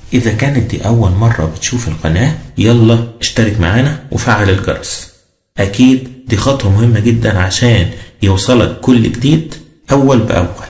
إذا كانت دي أول مرة بتشوف القناة يلا اشترك معانا وفعل الجرس أكيد دي خطوة مهمة جدا عشان يوصلك كل جديد أول بأول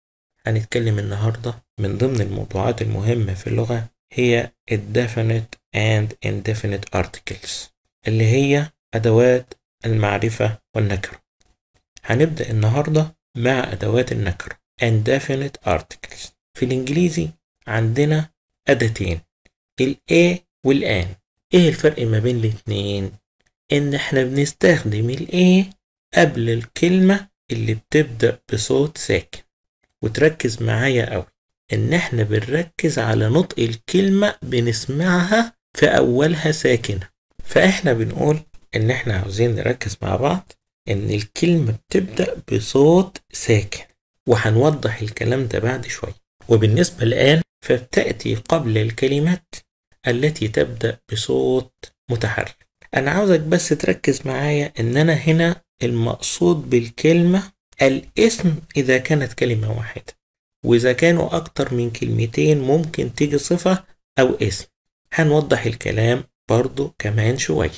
هنتكلم النهاردة من ضمن الموضوعات المهمة في اللغة هي الdefinite and indefinite articles اللي هي أدوات المعرفة والنكرة هنبدأ النهاردة مع أدوات النكرة indefinite articles في الإنجليزي عندنا أداتين ال A وال an إيه الفرق ما بين الاتنين؟ إن إحنا بنستخدم ال A قبل الكلمة اللي بتبدأ بصوت ساكن وتركز معايا أوي إن إحنا بنركز على نطق الكلمة بنسمعها في أولها ساكنة فإحنا بنقول إن إحنا عاوزين نركز مع بعض إن الكلمة بتبدأ بصوت ساكن وهنوضح الكلام ده بعد شوية وبالنسبة الآن فبتأتي قبل الكلمات التي تبدأ بصوت متحرك أنا عاوزك بس تركز معايا إن أنا هنا المقصود بالكلمة الاسم إذا كانت كلمة واحدة وإذا كانوا أكتر من كلمتين ممكن تيجي صفة أو اسم هنوضح الكلام برضو كمان شوية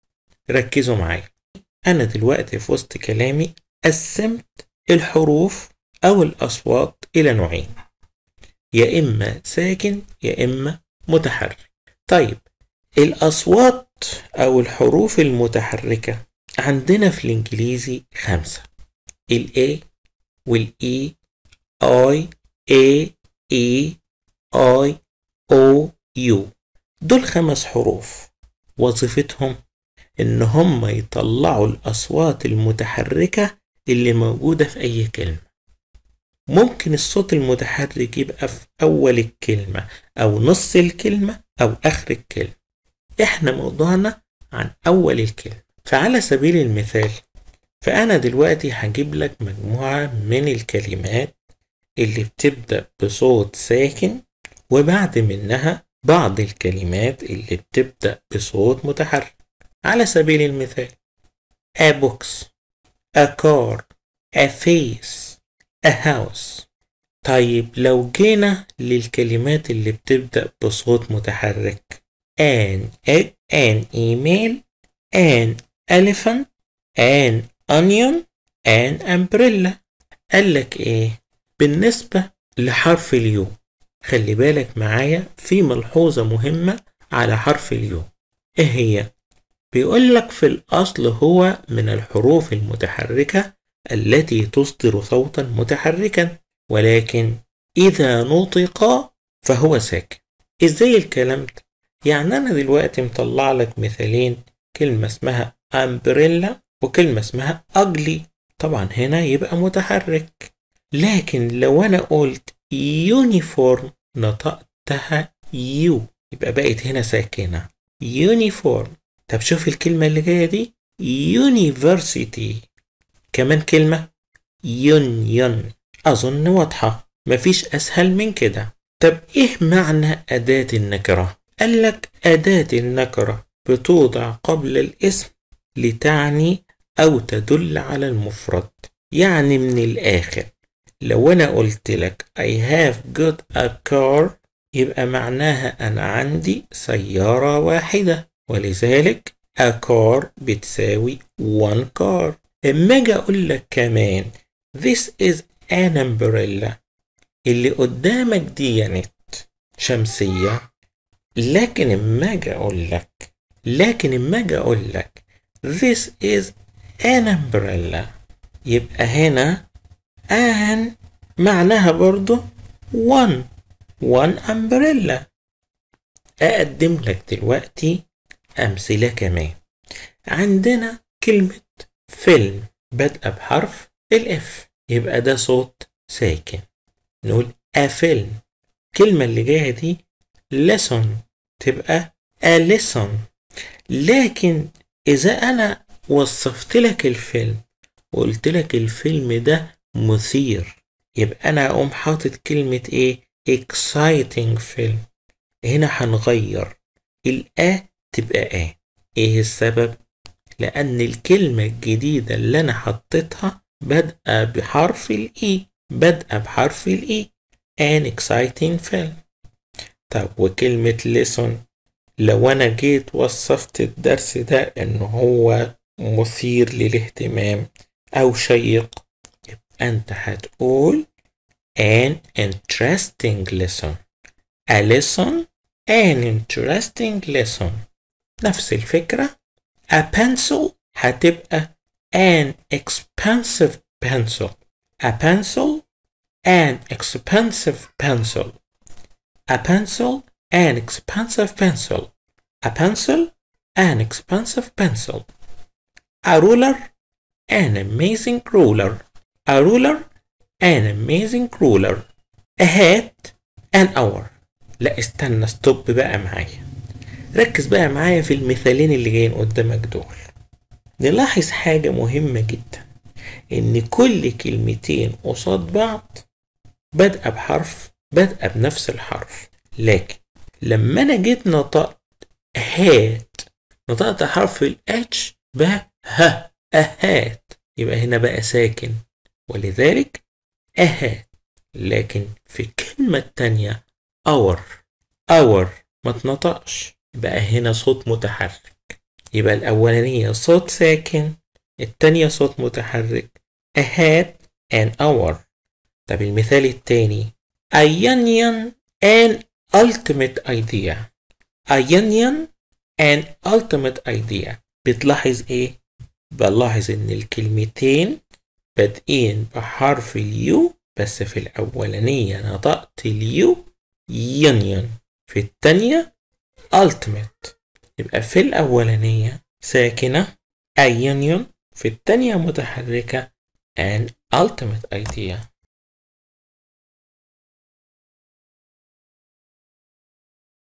ركزوا معايا أنا دلوقتي في وسط كلامي قسمت الحروف أو الأصوات إلى نوعين يا إما ساكن يا إما متحرك طيب الأصوات أو الحروف المتحركة عندنا في الإنجليزي خمسة ال A وال E I A E I O U دول خمس حروف وظيفتهم إن هم يطلعوا الأصوات المتحركة اللي موجودة في أي كلمة ممكن الصوت المتحرك يبقى في أول الكلمة أو نص الكلمة أو آخر الكلمة إحنا موضوعنا عن أول الكلمة فعلى سبيل المثال فأنا دلوقتي هجيب لك مجموعة من الكلمات اللي بتبدأ بصوت ساكن وبعد منها بعض الكلمات اللي بتبدأ بصوت متحرك على سبيل المثال a box a car a face a house طيب لو جينا للكلمات اللي بتبدأ بصوت متحرك an egg an email an elephant an onion an umbrella قالك ايه بالنسبة لحرف اليو خلي بالك معايا في ملحوظة مهمة على حرف اليو ايه هي بيقول لك في الأصل هو من الحروف المتحركة التي تصدر صوتا متحركا ولكن إذا نطق فهو ساكن إزاي الكلام ده؟ يعني أنا دلوقتي مطلع لك مثالين كلمة اسمها أمبريلا وكلمة اسمها أجلي طبعا هنا يبقى متحرك لكن لو أنا قلت يونيفورم نطقتها يو يبقى بقت هنا ساكنة يونيفورم طب شوف الكلمة اللي جاية دي يونيفرسيتي كمان كلمة يونيون أظن واضحة مفيش أسهل من كده طب إيه معنى أداة النكرة؟ قالك أداة النكرة بتوضع قبل الاسم لتعني أو تدل على المفرد يعني من الآخر لو أنا قلت لك I have got a car يبقى معناها أنا عندي سيارة واحدة ولذلك a car بتساوي one car اما اجي اقول لك كمان this is an umbrella اللي قدامك دي يعني شمسية لكن اما اجي اقول لك لكن اما اجي اقول لك this is an umbrella يبقى هنا an معناها برضو one one umbrella أقدم لك دلوقتي أمثلة كمان عندنا كلمة فيلم بادئة بحرف الاف يبقى ده صوت ساكن نقول أفيلم الكلمة اللي جاية دي lesson تبقى a lesson لكن إذا أنا وصفت لك الفيلم وقلت لك الفيلم ده مثير يبقى أنا أقوم حاطط كلمة إيه exciting فيلم هنا هنغير الأ تبقى آ إيه السبب؟ لأن الكلمة الجديدة اللي أنا حطيتها بادئة بحرف الإي بادئة بحرف الإي an exciting film طب وكلمة listen لو أنا جيت وصفت الدرس ده إن هو مثير للاهتمام أو شيق يبقى أنت هتقول an interesting lesson a lesson an interesting lesson نفس الفكرة a pencil هتبقى an expensive pencil a pencil an expensive pencil a pencil an expensive pencil a pencil an expensive pencil a ruler an amazing ruler a ruler an amazing ruler a hat an hour لا استنى ستوب بقى معايا ركز بقى معايا في المثالين اللي جايين قدامك دول نلاحظ حاجة مهمة جدا إن كل كلمتين قصاد بعض بادئة بحرف بادئة بنفس الحرف لكن لما أنا جيت نطقت هات نطقت حرف الاتش بقى ه أهات يبقى هنا بقى ساكن ولذلك أهات لكن في الكلمة التانية اور اور ما تنطقش يبقى هنا صوت متحرك يبقى الأولانية صوت ساكن التانية صوت متحرك a hat an hour طب المثال التاني a union an ultimate idea a union an ultimate idea بتلاحظ ايه؟ بلاحظ ان الكلمتين بادئين بحرف اليو بس في الأولانية نطقت اليو union في التانية ultimate يبقى في الأولانية ساكنة a union في التانية متحركة an ultimate idea